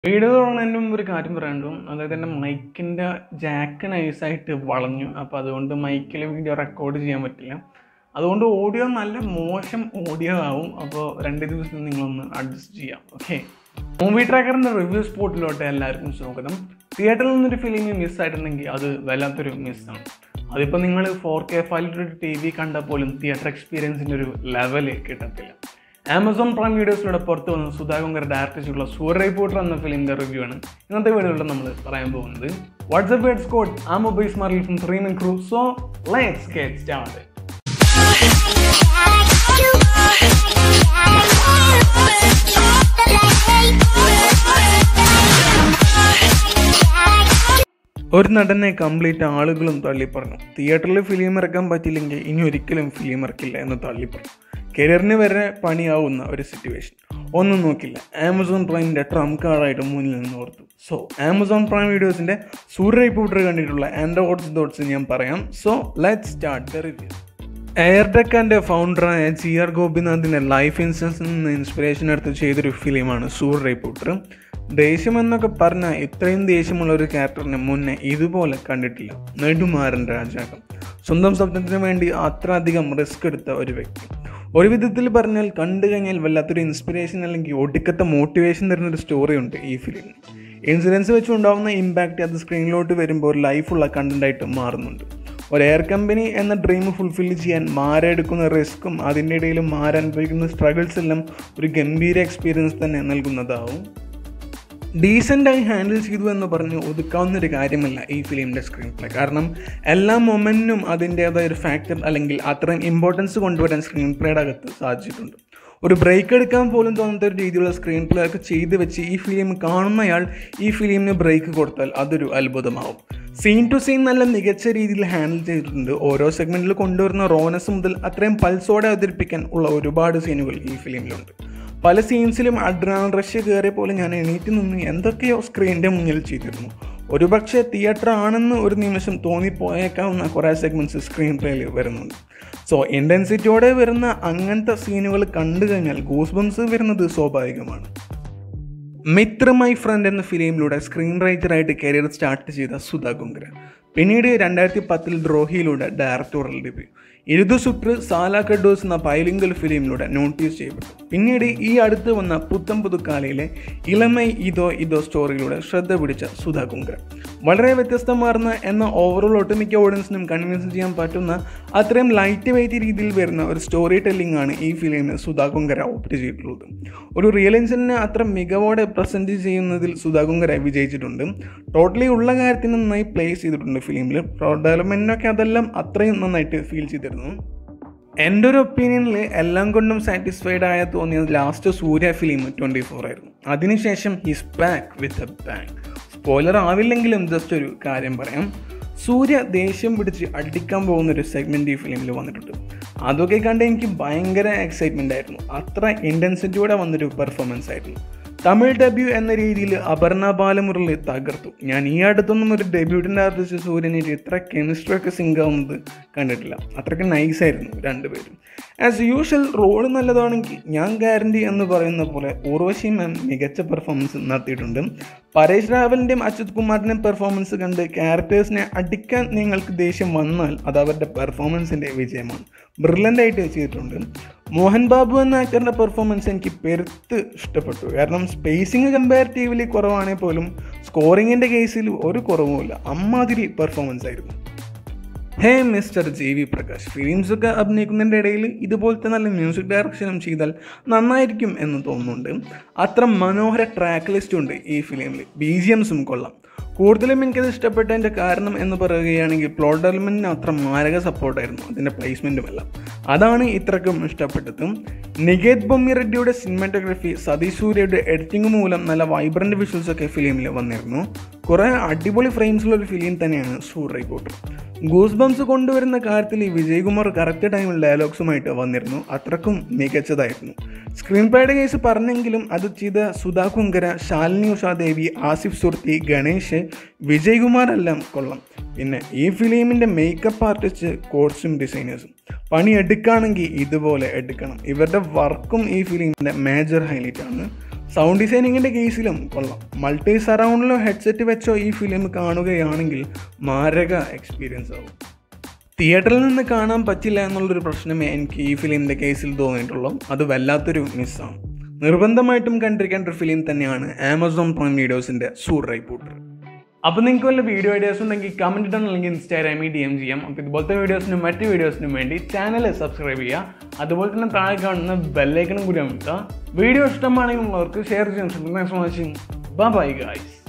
video തുടങ്ങുന്നതിന് മുമ്പ് ഒരു കാര്യം പറയാനുണ്ട് അതായത് എൻ്റെ മൈക്കിൻ്റെ ജാക്ക് നൈസായിട്ട് വളഞ്ഞു അപ്പോൾ അതുകൊണ്ട് മൈക്കിൽ വീഡിയോ റെക്കോർഡ് ചെയ്യാൻ പറ്റില്ല അതുകൊണ്ട് ഓഡിയോ നല്ല മോശം ഓഡിയോ ആവും അപ്പോൾ രണ്ട് ദിവസം നിങ്ങളൊന്ന് അഡ്ജസ്റ്റ് ചെയ്യാം ഓക്കെ മൂവി ട്രാക്കറിൻ്റെ റിവ്യൂ സ്പോട്ടിലോട്ട് എല്ലാവർക്കും സ്വാഗതം തിയേറ്ററിൽ നിന്നൊരു ഫിലിം മിസ്സായിട്ടുണ്ടെങ്കിൽ അത് വല്ലാത്തൊരു മിസ്സാണ് അതിപ്പോൾ നിങ്ങൾ ഫോർ കെ ഫയലിലൊരു ടി വി കണ്ടാൽ പോലും തിയേറ്റർ എക്സ്പീരിയൻസിൻ്റെ ഒരു ലെവല് കിട്ടത്തില്ല ആമസോൺ പ്രൈം വീഡിയോസിലൂടെ പുറത്ത് വന്ന സുധാകങ്കർ ഡയറക്ട് ചെയ്തിട്ടുള്ള സൂര്യ റിപ്പോർട്ടർ എന്ന ഫിലിമിന്റെ റിവ്യൂ ആണ് ഇന്നത്തെ വീഡിയോയിൽ നമ്മൾ പറയാൻ പോകുന്നത് വാട്സ്ആപ്പ് വേർഡ് സ്കോഡ് ആ മൊബൈൽ സ്മാർട്ടിൽ from three min crew so let's get start ഒരു നടനെ കംപ്ലീറ്റ് ആളുകളും തള്ളിപ്പറഞ്ഞു തിയേറ്ററിൽ ഫിലിം ഇറക്കാൻ പറ്റില്ലെങ്കിൽ ഇനി ഒരിക്കലും ഫിലിം ഇറക്കില്ല എന്ന് തള്ളിപ്പറഞ്ഞു കരിയറിന് വരെ പണിയാവുന്ന ഒരു സിറ്റുവേഷൻ ഒന്നും നോക്കില്ല ആമസോൺ പ്രൈമിൻ്റെ ട്രംപ് കാർഡായിട്ട് മുന്നിൽ നിന്ന് ഓർത്തു സോ ആമസോൺ പ്രൈം വീഡിയോസിൻ്റെ സൂര്യ റിപ്പോർട്ടർ കണ്ടിട്ടുള്ള എൻ്റെ ഓട്സ് തോട്ട്സ് ഞാൻ പറയാം so let start the review എയർടെക്കാൻ്റെ ഫൗണ്ടറായ ജി ആർ ഗോപിനാഥിൻ്റെ ലൈഫ് ഇൻഷുറൻസിൽ നിന്ന് ഇൻസ്പിറേഷൻ എടുത്ത് ചെയ്തൊരു ഫിലിമാണ് സൂര്യ റിപ്പോർട്ടർ ദേഷ്യം എന്നൊക്കെ പറഞ്ഞാൽ ഇത്രയും ദേഷ്യമുള്ള ഒരു ക്യാരക്ടറിനെ മുന്നേ ഇതുപോലെ കണ്ടിട്ടില്ല നെടുമാറൻ രാജാക്കം സ്വന്തം സ്വപ്നത്തിന് വേണ്ടി അത്ര അധികം റിസ്ക് എടുത്ത ഒരു വ്യക്തി ഒരു വിധത്തിൽ പറഞ്ഞാൽ കണ്ടു കഴിഞ്ഞാൽ വല്ലാത്തൊരു ഇൻസ്പിറേഷൻ അല്ലെങ്കിൽ ഒടുക്കത്തെ മോട്ടിവേഷൻ തരുന്ന ഒരു സ്റ്റോറി ഉണ്ട് ഈ ഫിലിമിന് ഇൻഷുറൻസ് വെച്ചുണ്ടാവുന്ന ഇമ്പാക്റ്റ് അത് സ്ക്രീനിലോട്ട് വരുമ്പോൾ ഒരു ലൈഫുള്ള കണ്ടൻ്റായിട്ട് മാറുന്നുണ്ട് ഒരു എയർ കമ്പനി എന്ന ഡ്രീം ഫുൾഫിൽ ചെയ്യാൻ മാരെടുക്കുന്ന റിസ്ക്കും അതിൻ്റെ ഇടയിൽ മാരനുഭവിക്കുന്ന സ്ട്രഗിൾസ് എല്ലാം ഒരു ഗംഭീര എക്സ്പീരിയൻസ് തന്നെ നൽകുന്നതാവും ഡീസൻ്റായി ഹാൻഡിൽ ചെയ്തു എന്ന് പറഞ്ഞ് ഒതുക്കാവുന്ന ഒരു കാര്യമല്ല ഈ ഫിലിമിൻ്റെ സ്ക്രീൻ പ്ലേ കാരണം എല്ലാ മൊമെൻറ്റിനും അതിൻ്റേതായ ഒരു ഫാക്ടർ അല്ലെങ്കിൽ അത്രയും ഇമ്പോർട്ടൻസ് കൊണ്ടുവരാൻ സ്ക്രീൻ പ്ലേയുടെ അകത്ത് സാധിച്ചിട്ടുണ്ട് ഒരു ബ്രേക്ക് എടുക്കാൻ പോലും തോന്നാത്ത ഒരു രീതിയിലുള്ള സ്ക്രീൻ പ്ലേ ഒക്കെ ചെയ്ത് വെച്ച് ഈ ഫിലിം കാണുന്നയാൾ ഈ ഫിലിമിന് ബ്രേക്ക് കൊടുത്താൽ അതൊരു അത്ഭുതമാവും സീൻ ടു സീൻ നല്ല മികച്ച രീതിയിൽ ഹാൻഡിൽ ചെയ്തിട്ടുണ്ട് ഓരോ സെഗ്മെൻറ്റിൽ കൊണ്ടുവരുന്ന റോനസ് മുതൽ അത്രയും പൾസോടെ അവതരിപ്പിക്കാൻ ഉള്ള ഒരുപാട് സീനുകൾ ഈ ഫിലിമിലുണ്ട് പല സീൻസിലും അഡ്രാൻ റഷ് കയറിയ പോലെ ഞാൻ എണീറ്റ് നിന്ന് എന്തൊക്കെയോ സ്ക്രീനിൻ്റെ മുന്നിൽ ചെയ്തിരുന്നു ഒരുപക്ഷെ തിയേറ്റർ ആണെന്ന് ഒരു നിമിഷം തോന്നിപ്പോയേക്കാവുന്ന കുറേ സെഗ്മെൻറ്റ്സ് സ്ക്രീൻ പ്ലേയിൽ വരുന്നുണ്ട് സോ ഇൻറ്റൻസിറ്റിയോടെ വരുന്ന അങ്ങനത്തെ സീനുകൾ കണ്ടു കഴിഞ്ഞാൽ ഗൂസ് ബംസ് വരുന്നത് സ്വാഭാവികമാണ് മിത്ര മൈ ഫ്രണ്ട് എന്ന ഫിലിമിലൂടെ സ്ക്രീൻ റൈറ്ററായിട്ട് കരിയർ സ്റ്റാർട്ട് ചെയ്ത സുധാ കുങ്കര പിന്നീട് രണ്ടായിരത്തി പത്തിൽ ദ്രോഹിയിലൂടെ ഡയറക്ടോറൽ ഡെബ്യൂ ഇരുതു സുട്ര് സാല കഡോസ് എന്ന ബൈലിംഗൽ ഫിലിമിലൂടെ നോട്ടീസ് ചെയ്യപ്പെട്ടു പിന്നീട് ഈ അടുത്ത് വന്ന പുത്തം പുതുക്കാലയിലെ ഇളമൈ ഇതോ ഇതോ സ്റ്റോറിയിലൂടെ ശ്രദ്ധ പിടിച്ച സുധാ കുങ്കര വളരെ വ്യത്യസ്തമാർന്ന എന്ന ഓവറോൾ ഒട്ടുമിക്ക ഓഡിയൻസിനും കൺവിൻസ് ചെയ്യാൻ പറ്റുന്ന അത്രയും ലൈറ്റ് വെയിറ്റ് രീതിയിൽ വരുന്ന ഒരു സ്റ്റോറി ടെല്ലിംഗ് ആണ് ഈ ഫിലിമിന് സുധാ കുങ്കര ഓപ്റ്റ് ചെയ്തിട്ടുള്ളത് ഒരു റിയൽ ഇൻസിഡൻറ്റിനെ അത്ര മികവോടെ പ്രസൻറ്റ് ചെയ്യുന്നതിൽ സുധാ കുങ്കര വിജയിച്ചിട്ടുണ്ട് ടോട്ടലി ഉള്ള കാര്യത്തിന് നന്നായി പ്ലേസ് ചെയ്തിട്ടുണ്ട് ഫിലിമിൽ ഡെവലപ്മെൻറ്റിനൊക്കെ അതെല്ലാം അത്രയും നന്നായിട്ട് ഫീൽ ചെയ്തിരുന്നു എൻ്റെ ഒരു ഒപ്പീനിയനിൽ എല്ലാം കൊണ്ടും സാറ്റിസ്ഫൈഡ് ആയ തോന്നിയത് last Suriya film twenty four ആയിരുന്നു അതിനുശേഷം he's back with a bang spoiler ആവില്ലെങ്കിലും ജസ്റ്റ് ഒരു കാര്യം പറയാം സൂര്യ ദേഷ്യം പിടിച്ച് അടിക്കാൻ പോകുന്ന ഒരു സെഗ്മെൻറ്റ് ഈ ഫിലിമിൽ വന്നിട്ടുണ്ട് അതൊക്കെ കണ്ട് എനിക്ക് ഭയങ്കര എക്സൈറ്റ്മെൻ്റ് ആയിരുന്നു അത്ര ഇൻറ്റൻസിറ്റിയോടെ വന്നൊരു പെർഫോമൻസ് ആയിരുന്നു തമിഴ് ഡെബ്യൂ എന്ന രീതിയിൽ അപർണ ബാലമുരളി തകർത്തു ഞാൻ ഈ അടുത്തൊന്നും ഒരു ഡെബ്യൂട്ടിൻ്റെ ആർട്ടിസ്റ്റ് സൂര്യനായിട്ട് ഇത്ര കെമിസ്ട്രി ഒക്കെ സിങ്ക് ആവുന്നത് കണ്ടിട്ടില്ല അത്രയ്ക്ക് നൈസായിരുന്നു രണ്ടുപേരും ആസ് യൂഷ്വൽ റോഡ് നല്ലതാണെങ്കിൽ ഞാൻ ഗ്യാരണ്ടി എന്ന് പറയുന്ന പോലെ ഉർവശി മാം മികച്ച പെർഫോമൻസ് നടത്തിയിട്ടുണ്ട് പരേഷ് രാവലിൻ്റെയും അച്യുത് കുമാറിൻ്റെയും പെർഫോമൻസ് കണ്ട് ക്യാരക്ടേഴ്സിനെ അടിക്കാൻ നിങ്ങൾക്ക് ദേഷ്യം വന്നാൽ അത് അവരുടെ പെർഫോമൻസിൻ്റെ വിജയമാണ് ബ്രില്യൻ്റ് ആയിട്ട് ചെയ്തിട്ടുണ്ട് മോഹൻ ബാബു എന്ന ആക്ടറിൻ്റെ പെർഫോമൻസ് എനിക്ക് പെരുത്ത് ഇഷ്ടപ്പെട്ടു കാരണം സ്പേസിങ് കമ്പാരിറ്റീവ്ലി കുറവാണെങ്കിൽ പോലും സ്കോറിങ്ങിൻ്റെ കേസിൽ ഒരു കുറവുമില്ല അമ്മാതിരി പെർഫോമൻസ് ആയിരുന്നു hey mister G V Prakash ഫിലിംസൊക്കെ അഭിനയിക്കുന്നതിൻ്റെ ഇടയിൽ ഇതുപോലത്തെ നല്ല മ്യൂസിക് ഡയറക്ഷനും ചെയ്താൽ നന്നായിരിക്കും എന്ന് തോന്നുന്നുണ്ട് അത്ര മനോഹര ട്രാക്ക് ലിസ്റ്റ് ഉണ്ട് ഈ ഫിലിമിൽ ബി ജി എംസും കൊള്ളാം കൂടുതലും എനിക്കത് ഇഷ്ടപ്പെട്ടതിൻ്റെ കാരണം എന്ന് പറയുകയാണെങ്കിൽ പ്ലോട്ട് ഡെവലപ്മെൻറ്റിന് അത്ര മാരക സപ്പോർട്ടായിരുന്നു അതിൻ്റെ പ്ലേസ്മെൻറ്റും എല്ലാം അതാണ് ഇത്രക്കും ഇഷ്ടപ്പെട്ടത് നികേത് ബൊമ്മി റെഡ്ഡിയുടെ സിനിമാറ്റോഗ്രഫി സതീഷ് സൂര്യയുടെ എഡിറ്റിംഗ് മൂലം നല്ല വൈബ്രൻറ്റ് വിഷ്വൽസ് ഒക്കെ ഫിലിമിൽ വന്നിരുന്നു കുറേ അടിപൊളി ഫ്രെയിംസുള്ള ഒരു ഫിലിം തന്നെയാണ് സൂർ റിപ്പോർട്ടർ ഗൂസ് ബംസ് കൊണ്ടുവരുന്ന കാര്യത്തിൽ ഈ വിജയ്കുമാർ കറക്റ്റ് ടൈമിൽ ഡയലോഗ്സുമായിട്ട് വന്നിരുന്നു അത്രക്കും മികച്ചതായിരുന്നു സ്ക്രീൻ പ്ലേയുടെ കേസ് പറഞ്ഞെങ്കിലും അത് ചെയ്ത സുധാ കുങ്കര ശാലിനി ഉഷാദേവി ആസിഫ് സുർത്തി ഗണേഷ് വിജയ്കുമാർ എല്ലാം കൊള്ളാം പിന്നെ ഈ ഫിലിമിൻ്റെ മേക്കപ്പ് ആർട്ടിസ്റ്റ് കോസ്റ്റ്യൂം ഡിസൈനേഴ്സും പണി എടുക്കുകയാണെങ്കിൽ ഇതുപോലെ എടുക്കണം ഇവരുടെ വർക്കും ഈ ഫിലിമിൻ്റെ മേജർ ഹൈലൈറ്റ് ആണ് സൗണ്ട് ഡിസൈനിങ്ങിൻ്റെ കേസിലും കൊള്ളാം മൾട്ടി സറൗണ്ടിലോ ഹെഡ്സെറ്റ് വെച്ചോ ഈ ഫിലിം കാണുകയാണെങ്കിൽ മാരക എക്സ്പീരിയൻസ് ആവും തിയേറ്ററിൽ നിന്ന് കാണാൻ പറ്റില്ല എന്നുള്ളൊരു പ്രശ്നമേ എനിക്ക് ഈ ഫിലിമിൻ്റെ കേസിൽ തോന്നിയിട്ടുള്ളൂ അത് വല്ലാത്തൊരു മിസ്സാണ് നിർബന്ധമായിട്ടും കണ്ടിരിക്കേണ്ട ഒരു ഫിലിം തന്നെയാണ് ആമസോൺ പ്രൈം വീഡിയോസിൻ്റെ സൂർ റൈപ്പൂട്ടർ അപ്പോൾ നിങ്ങൾക്ക് വല്ല വീഡിയോ ഐഡിയാസ് ഉണ്ടെങ്കിൽ കമൻറ്റ് ഇടണം അല്ലെങ്കിൽ ഇൻസ്റ്റാഗ്രാമിൽ ഡി എം ചെയ്യാം അപ്പോൾ ഇതുപോലത്തെ വീഡിയോസിനും മറ്റ് വീഡിയോസിനും വേണ്ടി ചാനൽ സബ്സ്ക്രൈബ് ചെയ്യുക അതുപോലെ തന്നെ താഴെ കാണുന്ന ബെല്ലൈക്കണും കൂടി അമർത്തുക വീഡിയോ ഇഷ്ടമാണെങ്കിൽ ഉള്ളവർക്ക് ഷെയർ ചെയ്യാൻ ശ്രമിക്കും ബൈ ഗൈസ്